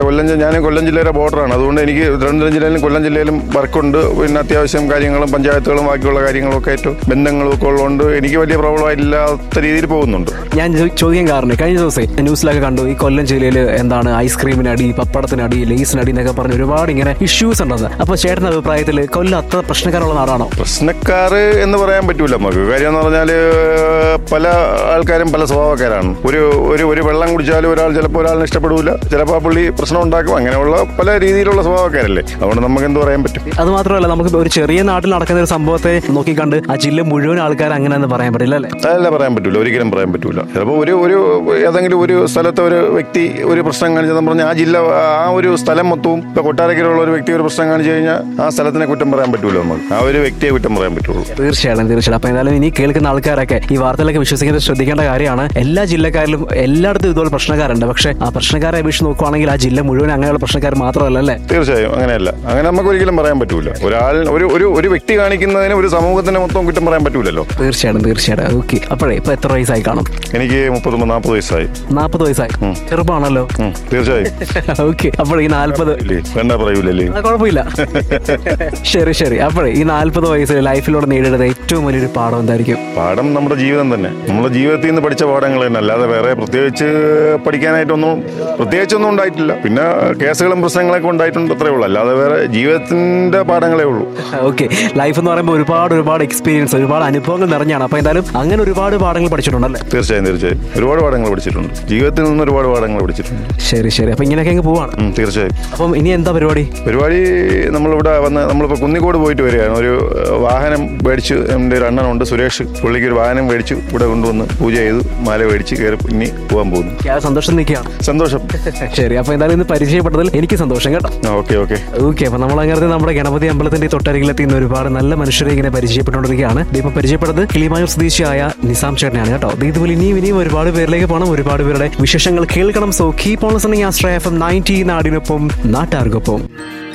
കൊല്ലം G- ഞാൻ കൊല്ലം ജില്ലയുടെ ബോർഡറാണ് അതുകൊണ്ട് എനിക്ക് തിരുവനന്തപുരം ജില്ലയിലും കൊല്ലം ജില്ലയിലും വർക്കുണ്ട് പിന്നെ അത്യാവശ്യം കാര്യങ്ങളും പഞ്ചായത്തുകളും ബാക്കിയുള്ള കാര്യങ്ങളൊക്കെ ആയിട്ട് ബന്ധങ്ങളും ഒക്കെ ഉള്ളതുകൊണ്ട് എനിക്ക് വലിയ പ്രോബ്ലം ഇല്ലാത്ത രീതിയിൽ പോകുന്നുണ്ട് ഞാൻ ചോ- ചോദിക്കാൻ കാരണം കഴിഞ്ഞ ദിവസം ന്യൂസിലൊക്കെ കണ്ടു ഈ കൊല്ലം ജില്ലയിൽ എന്താണ് ഐസ്ക്രീമിന് അടി പപ്പടത്തിന് അടി ലേസിന് അടി എന്നൊക്കെ പറഞ്ഞ് ഒരുപാട് ഇങ്ങനെ ഇഷ്യൂസ് ഉണ്ടെന്ന് അപ്പൊ ചേട്ടന്റെ അഭിപ്രായത്തിൽ കൊല്ലം അത്ര പ്രശ്നക്കാരുള്ള നാടാണോ പ്രശ്നക്കാർ എന്ന് പറയാൻ പറ്റൂല നമുക്ക് കാര്യം എന്ന് പറഞ്ഞാൽ പല ആൾക്കാരും പല സ്വഭാവക്കാരാണ് ഒരു ഒരു ഒരു വെള്ളം കുടിച്ചാലും ഒരാൾ ചിലപ്പോൾ ഒരാളിനെ ഇഷ്ടപ്പെടൂല ചിലപ്പോൾ ആ പുള്ളി പ്രശ്നം ഉണ്ടാക്കും അങ്ങനെയുള്ള പല രീതിയിലുള്ള സ്വഭാവക്കാരല്ലേ അതുകൊണ്ട് നമുക്ക് എന്ത് പറയാൻ പറ്റും അത് മാത്രമല്ല നമുക്ക് ഒരു ചെറിയ നാട്ടിൽ നടക്കുന്ന ഒരു സംഭവത്തെ നോക്കിക്കണ്ട് ആ ജില്ല മുഴുവൻ ആൾക്കാർ അങ്ങനെയെന്ന് പറയാൻ പറ്റില്ല അല്ലേ അതല്ല പറയാൻ പറ്റൂല ഒരിക്കലും പറയാൻ പറ്റൂല ചിലപ്പോൾ ഒരു ഒരു ഏതെങ്കിലും ഒരു സ്ഥലത്തെ ഒരു വ്യക്തി ഒരു പ്രശ്നം കാണിച്ചെന്ന് പറഞ്ഞാൽ ആ ജില്ല ആ ഒരു സ്ഥലം മൊത്തവും ഇപ്പൊ കൊട്ടാരക്കരയുള്ള ഒരു വ്യക്തി ഒരു പ്രശ്നം കാണിച്ചു കഴിഞ്ഞാൽ ആ സ്ഥലത്തിനെ കുറ്റം പറയാൻ പറ്റൂല നമുക്ക് ആ ഒരു വ്യക്തിയെ കുറ്റം പറയാൻ പറ്റുള്ളൂ തീർച്ചയായിട്ടും തീർച്ചയായിട്ടും അപ്പൊ എന്തായാലും ഇനി കേൾക്കുന്ന ആൾക്കാരൊക്കെ ഈ വാർത്തയിലൊക്കെ വിശ്വസിക്കുന്നത് ശ്രദ്ധിക്കേണ്ട കാര്യമാണ് എല്ലാ ജില്ലക്കാരിലും എല്ലായിടത്തും ഇതുപോലെ പ്രശ്നക്കാരുണ്ട് പക്ഷെ ആ പ്രശ്നക്കാരെ അപേക്ഷിച്ച് നോക്കുവാണെങ്കിൽ ആ ജില്ല മുഴുവൻ അങ്ങനെയുള്ള പ്രശ്നക്കാർ മാത്രമല്ല അല്ലേ തീർച്ചയായും അങ്ങനെയല്ല അങ്ങനെ നമുക്ക് ഒരിക്കലും പറയാൻ പറ്റൂല ഒരാൾ ഒരു ഒരു ഒരു വ്യക്തി കാണിക്കുന്നതിന് ഒരു സമൂഹത്തിന് മൊത്തം കുറ്റം പറയാൻ പറ്റൂലല്ലോ തീർച്ചയായിട്ടും തീർച്ചയായിട്ടും ഓക്കെ അപ്പോഴേ ഇപ്പൊ എത്ര വയസ്സായി കാണും എനിക്ക് മുപ്പത് നാൽപ്പത് വയസ്സായി നാൽപ്പത് വയസ്സായി ചെറുപ്പമാണല്ലോ ഉം, തീർച്ചയായും ഓക്കെ അപ്പോൾ ഈ നാൽപ്പത് ഇല്ലേ? വേണ്ട പറയൂലല്ലേ ആ, കുഴപ്പമില്ല ശരി ശരി അപ്പോഴേ ഈ നാൽപ്പത് വയസ്സിൽ ലൈഫിലൂടെ നേടിയെടുത്ത ഏറ്റവും വലിയൊരു പാഠം എന്തായിരിക്കും പാഠം നമ്മുടെ ജീവിതം തന്നെ നമ്മുടെ ജീവിതത്തിൽ നിന്ന് പഠിച്ച പാഠങ്ങൾ തന്നെ അല്ലാതെ വേറെ പ്രത്യേകിച്ച് പഠിക്കാനായിട്ടൊന്നും പ്രത്യേകിച്ചൊന്നും ഉണ്ടായിട്ടില്ല പിന്നെ കേസുകളും പ്രശ്നങ്ങളൊക്കെ ഉണ്ടായിട്ടുണ്ട് അത്രേ ഉള്ളൂ അല്ലാതെ വേറെ ജീവിതത്തിന്റെ പാഠങ്ങളേ ഉള്ളൂ ഓക്കെ ലൈഫ് എന്ന് പറയുമ്പോൾ ഒരുപാട് ഒരുപാട് എക്സ്പീരിയൻസ് ഒരുപാട് അനുഭവങ്ങൾ നിറഞ്ഞാണ് അപ്പൊ എന്തായാലും അങ്ങനെ ഒരുപാട് പാഠങ്ങൾ പഠിച്ചിട്ടുണ്ടല്ലേ തീർച്ചയായും തീർച്ചയായും ഒരുപാട് പാഠങ്ങൾ പഠിച്ചിട്ടുണ്ട് ജീവിതത്തിൽ നിന്ന് ഒരുപാട് പാഠങ്ങൾ പഠിച്ചിട്ടുണ്ട് ശരി ശരി അപ്പൊ ഇങ്ങനെയൊക്കെ അങ്ങ് പോവാണ് ഉം, തീർച്ചയായും അപ്പം ഇനി എന്താ പരിപാടി പരിപാടി നമ്മളിവിടെ വന്ന് നമ്മളിപ്പോൾ കുന്നിക്കോട് പോയിട്ട് വരികയാണ് ഒരു ഏഹ്, വാഹനം മേടിച്ച് എൻ്റെ ഒരു അണ്ണനുണ്ട് സുരേഷ് പുള്ളിക്ക് ഒരു വാഹനം മേടിച്ചു ഇവിടെ കൊണ്ടുവന്ന് പൂജ ചെയ്തു മാല മേടിച്ച് കയറി ഇനി പോകാൻ പോകുന്നു ആ സന്തോഷം നിൽക്കുകയാണ് സന്തോഷം ശരി അപ്പൊ എന്തായാലും ഇന്ന് പരിചയപ്പെട്ടതിൽ എനിക്ക് സന്തോഷം കേട്ടോ ഓക്കെ ഓക്കെ ഓക്കെ അപ്പൊ നമ്മൾ അങ്ങനത്തെ നമ്മുടെ ഗണപതി അമ്പലത്തിന്റെ തൊട്ടരികിലെത്തി ഇന്ന് ഒരുപാട് നല്ല മനുഷ്യരെ ഇങ്ങനെ പരിചയപ്പെട്ടുകൊണ്ടിരിക്കുകയാണ് ഇപ്പൊ പരിചയപ്പെട്ടത് കിളിമായൂർ സ്വദേശിയായ നിസാം ചേട്ടനാണ് കേട്ടോ ദേ ഇതുപോലെ ഇനിയും ഇനിയും ഒരുപാട് പേരിലേക്ക് പോകണം ഒരുപാട് പേരുടെ വിശേഷങ്ങൾ കേൾക്കണം സോ കീപ് ഓൺ ലിസണിങ് ആസ്ട്രയ എഫ് എം നയൻറ്റി നാടിനൊപ്പം നാട്ടാർക്കൊപ്പം